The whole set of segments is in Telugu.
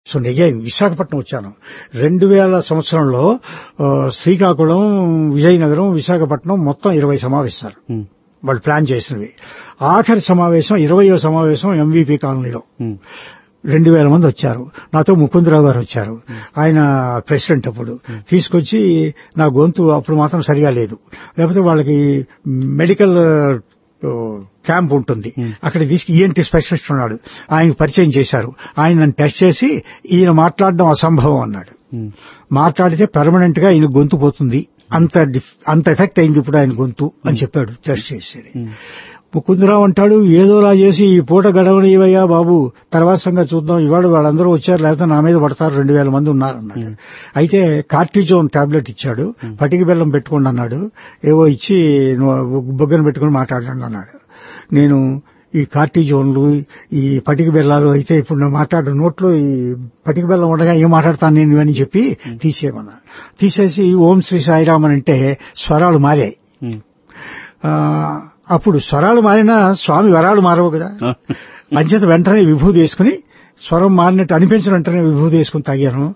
సో అగైన్ విశాఖపట్నం వచ్చాను రెండు వేల సంవత్సరంలో ఆ, శ్రీకాకుళం విజయనగరం విశాఖపట్నం మొత్తం ఇరవై సమావేశాలు ఉమ్, వాళ్ళు ప్లాన్ చేసినవి ఆఖరి సమావేశం ఇరవయో సమావేశం ఎంవీపీ కాలనీలో ఉమ్, రెండు వేల మంది వచ్చారు నాతో ముకుందరావు గారు వచ్చారు ఆయన ప్రెసిడెంట్ అప్పుడు తీసుకొచ్చి నా గొంతు అప్పుడు మాత్రం సరిగా లేదు లేకపోతే వాళ్ళకి మెడికల్ ఆ, క్యాంప్ ఉంటుంది అక్కడ తీసుకు ఈఎన్టీ స్పెషలిస్ట్ ఉన్నాడు ఆయన పరిచయం చేశారు ఆయన నన్ను టెస్ట్ చేసి ఈయన మాట్లాడడం అసంభవం అన్నాడు ఉమ్, మాట్లాడితే పర్మనెంట్ గా ఈయన గొంతు పోతుంది అంత డిఫ్- అంత ఎఫెక్ట్ అయింది ఇప్పుడు ఆయన గొంతు అని చెప్పాడు టెస్ట్ చేసి ముకుందరావు అంటాడు ఏదోలా చేసి ఈ పూట గడవనివయ్యా బాబు తర్వాత సంగతి చూద్దాం ఇవాళ వాళ్ళందరూ వచ్చారు లేకపోతే నా మీద పడతారు రెండు వేల మంది ఉన్నారు అన్నాడు అయితే కార్టిజోన్ టాబ్లెట్ ఇచ్చాడు పటిక బెల్లం పెట్టుకోండి అన్నాడు ఏవో ఇచ్చి నువ్వు బొగ్గను పెట్టుకుని మాట్లాడండి అన్నాడు నేను ఈ కార్టిజోన్లు ఈ పటిక బెల్లాలు అయితే ఇప్పుడు నేను మాట్లాడు నోట్లో ఈ పటిక బెల్లం ఉండగా ఏం మాట్లాడతాను నేను అని చెప్పి తీసేయమన్నా తీసేసి ఓం శ్రీ సాయిరామ్ అని అంటే స్వరాలు మారాయి ఉమ్. ఆ, అప్పుడు స్వరాలు మారినా స్వామి వరాలు మారవు కదా అంచేత వెంటనే విభూతి వేసుకుని స్వరం మారినట్టు అనిపించిన వెంటనే విభూతి వేసుకుని తాగాను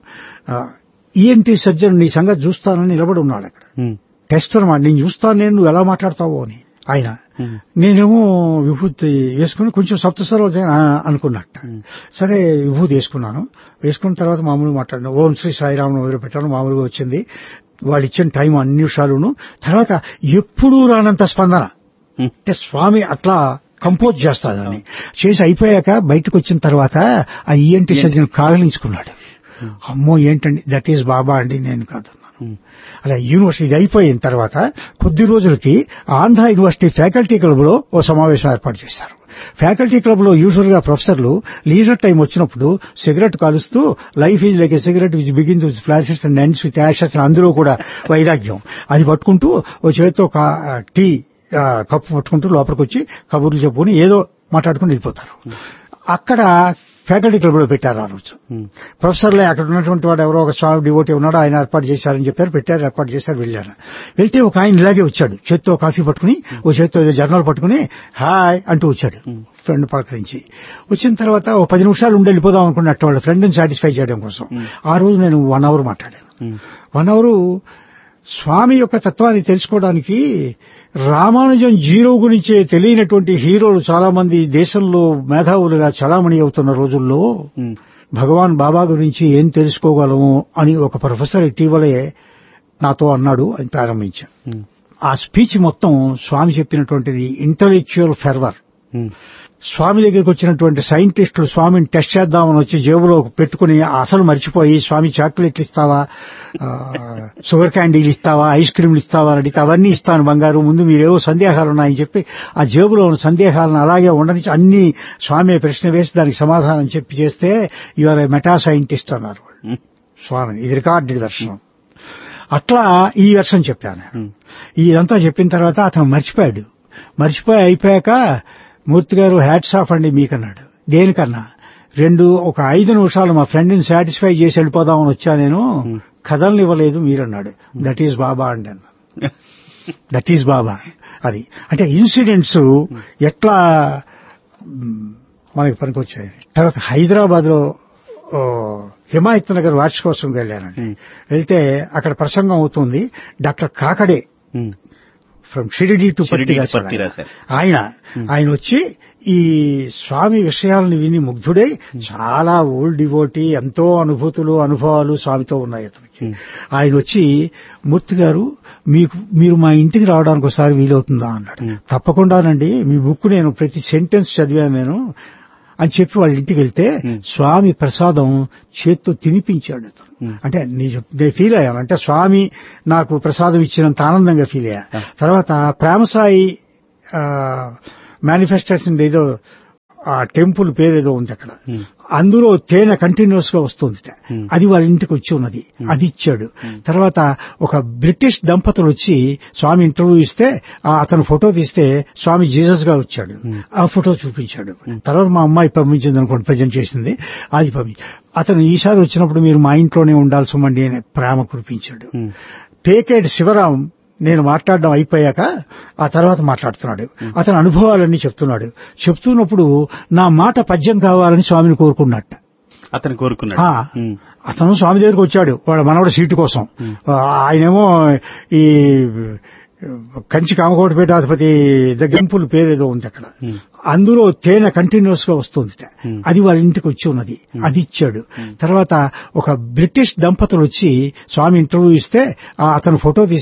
ఈఎన్టీ సర్జన్ నీ సంగతి చూస్తానని నిలబడి ఉన్నాడు అక్కడ ఉమ్, టెస్ట్ అనమాట నేను చూస్తాను నేను నువ్వు ఎలా మాట్లాడతావో అని ఆయన ఉమ్, నేనేమో విభూతి వేసుకుని కొంచెం సప్తస్వరం అనుకున్నట్ట సరే విభూతి వేసుకున్నాను వేసుకున్న తర్వాత మామూలుగా మాట్లాడినా ఓం శ్రీ సాయిరామును వదిలిపెట్టాను మామూలుగా వచ్చింది వాళ్ళు ఇచ్చిన టైం అన్ని నిమిషాలును తర్వాత ఎప్పుడూ రానంత స్పందన ఉమ్, అంటే స్వామి అట్లా కంపోజ్ చేస్తాడని చేసి అయిపోయాక బయటకు వచ్చిన తర్వాత ఆ ఈఎన్టీ సర్జన్ కాగలించుకున్నాడు అమ్మో ఏంటండి దట్ ఈస్ బాబా అండి నేను కాదన్నాను ఉమ్, అలా యూనివర్సిటీ ఇది అయిపోయిన తర్వాత కొద్ది రోజులకి ఆంధ్ర యూనివర్సిటీ ఫ్యాకల్టీ క్లబ్ లో ఓ సమావేశం ఏర్పాటు చేశారు ఫ్యాకల్టీ క్లబ్ లో యూజువల్ గా ప్రొఫెసర్లు లీజర్ టైం వచ్చినప్పుడు సిగరెట్ కాలుస్తూ life is like a cigarette which begins with flashes and ends with ashes అందులో కూడా వైరాగ్యం అది పట్టుకుంటూ ఓ చేతితో కా- టీ ఆ, కప్పు పట్టుకుంటూ లోపలికి వచ్చి కబుర్లు చెప్పుకుని ఏదో మాట్లాడుకుని వెళ్ళిపోతారు అక్కడ ఫ్యాకల్టీ క్లబ్ లో పెట్టారు ఆ రోజు ఉమ్, ప్రొఫెసర్లే అక్కడ ఉన్నటువంటి వాడు ఎవరో ఒక స్వామి డివోటీ ఉన్నాడు ఆయన ఏర్పాటు చేశారని చెప్పారు పెట్టారు ఏర్పాటు చేశారు వెళ్ళారు వెళ్తే ఒక ఆయన ఇలాగే వచ్చాడు చేత్తో కాఫీ పట్టుకుని ఓ చేత్తో ఏదో జర్నల్ పట్టుకుని హాయ్ అంటూ వచ్చాడు ఫ్రెండ్ పలకరించి వచ్చిన తర్వాత ఓ పది నిమిషాలు ఉండి వెళ్ళిపోదాం అనుకున్నట్టు వాళ్ళ ఫ్రెండ్ని సాటిస్ఫై చేయడం కోసం ఆ రోజు నేను వన్ అవర్ మాట్లాడాను ఉమ్, వన్ అవరు స్వామి యొక్క తత్వాన్ని తెలుసుకోవడానికి రామానుజం జీరో గురించే తెలియనటువంటి హీరోలు చాలా మంది దేశంలో మేధావులుగా చలామణి అవుతున్న రోజుల్లో ఉమ్, భగవాన్ బాబా గురించి ఏం తెలుసుకోగలము అని ఒక ప్రొఫెసర్ ఇటీవలే నాతో అన్నాడు అని ప్రారంభించా ఉమ్, ఆ స్పీచ్ మొత్తం స్వామి చెప్పినటువంటిది ఇంటలెక్చువల్ ఫెర్వర్ ఉమ్, స్వామి దగ్గరికి వచ్చినటువంటి సైంటిస్టులు స్వామిని టెస్ట్ చేద్దామని వచ్చి జేబులో పెట్టుకుని అసలు మర్చిపోయి స్వామి చాక్లెట్లు ఇస్తావా ఆ, షుగర్ క్యాండీలు ఇస్తావా ఐస్ క్రీమ్లు ఇస్తావా అని అడిగితే అవన్నీ ఇస్తాను బంగారు ముందు మీరేవో సందేహాలు ఉన్నాయని చెప్పి ఆ జేబులో ఉన్న సందేహాలను అలాగే ఉండనిచ్చి అన్ని స్వామి ప్రశ్న వేసి దానికి సమాధానం చెప్పి చేస్తే ఇవాళ మెటా సైంటిస్ట్ అన్నారు వాళ్ళు. ఉమ్, స్వామిని ఇది రికార్డెడ్ వెర్షన్ అట్లా ఈ వెర్షన్ చెప్పాను నేను. ఉమ్, ఇదంతా చెప్పిన తర్వాత అతను మర్చిపోయాడు మర్చిపోయి అయిపోయాక మూర్తి గారు హ్యాట్స్ ఆఫ్ అండి మీకన్నాడు దేనికన్నా రెండు ఒక ఐదు నిమిషాలు మా ఫ్రెండ్ని సాటిస్ఫై చేసి వెళ్ళిపోదామని వచ్చా నేను కథల్ని ఇవ్వలేదు మీరన్నాడు దట్ ఈజ్ బాబా అండి అన్న దట్ ఈజ్ బాబా అది అంటే ఇన్సిడెంట్స్ ఎట్లా మ్, మనకి పనికొచ్చాయి తర్వాత హైదరాబాద్ లో హిమాయత్ నగర్ వార్షికోత్సవంకి వెళ్ళానండి వెళ్తే అక్కడ ప్రసంగం అవుతుంది doctor Kakade um, from Shirdi to Shirdi to పత్తి పత్తి రాశారు. ఆయన ఆయన వచ్చి ఈ స్వామి విషయాలను విని ముగ్ధుడై చాలా ఓల్డ్ డివోటీ ఎంతో అనుభూతులు అనుభవాలు స్వామితో ఉన్నాయి అతనికి ఆయన వచ్చి మూర్తి గారు మీకు మీరు మా ఇంటికి రావడానికి ఒకసారి వీలవుతుందా అన్నాడు తప్పకుండానండి మీ బుక్ నేను ప్రతి సెంటెన్స్ చదివాను నేను అని చెప్పి వాళ్ళ ఇంటికి వెళ్తే స్వామి ప్రసాదం చేత్తో తినిపించాడు అతను అంటే నేను నేను ఫీల్ అయ్యాను అంటే స్వామి నాకు ప్రసాదం ఇచ్చినంత ఆనందంగా ఫీల్ అయ్యా తర్వాత ప్రేమసాయి మేనిఫెస్టేషన్ ఏదో ఆ టెంపుల్ పేరు ఏదో ఉంది అక్కడ అందులో తేనె కంటిన్యూస్ గా వస్తుంది అది వాళ్ళ ఇంటికి వచ్చి ఉన్నది అది ఇచ్చాడు తర్వాత ఒక బ్రిటిష్ దంపతులు వచ్చి స్వామి ఇంటర్వ్యూ ఇస్తే ఆ అతను ఫోటో తీస్తే స్వామి జీసస్ గా వచ్చాడు ఆ ఫోటో చూపించాడు తర్వాత మా అమ్మాయి పంపించింది అనుకోండి ప్రజెంట్ చేసింది అది పంపించి అతను ఈసారి వచ్చినప్పుడు మీరు మా ఇంట్లోనే ఉండాల్సి ఉండి అని ప్రేమ కురిపించాడు పేకేడ్ శివరాం నేను మాట్లాడడం అయిపోయాక ఆ తర్వాత మాట్లాడుతున్నాడు అతని అనుభవాలన్నీ చెప్తున్నాడు చెప్తున్నప్పుడు నా మాట పద్యం కావాలని స్వామిని కోరుకున్నట్ట అతను కోరుకున్నాడు ఆ, ఉమ్. అతను స్వామి దగ్గరికి వచ్చాడు వాళ్ళ మనవడ సీటు కోసం ఆ, ఆయనేమో ఈ కంచి కామకోటపేటాధిపతి దగ్గంపుల పేరు ఏదో ఉంది అక్కడ అందులో తేనె కంటిన్యూస్ గా వస్తుంది అది వాళ్ళ ఇంటికి వచ్చి ఉన్నది అది ఇచ్చాడు తర్వాత ఒక బ్రిటిష్ దంపతులు వచ్చి స్వామి ఇంటర్వ్యూ ఇస్తే ఆ, అతను ఫోటో తీసి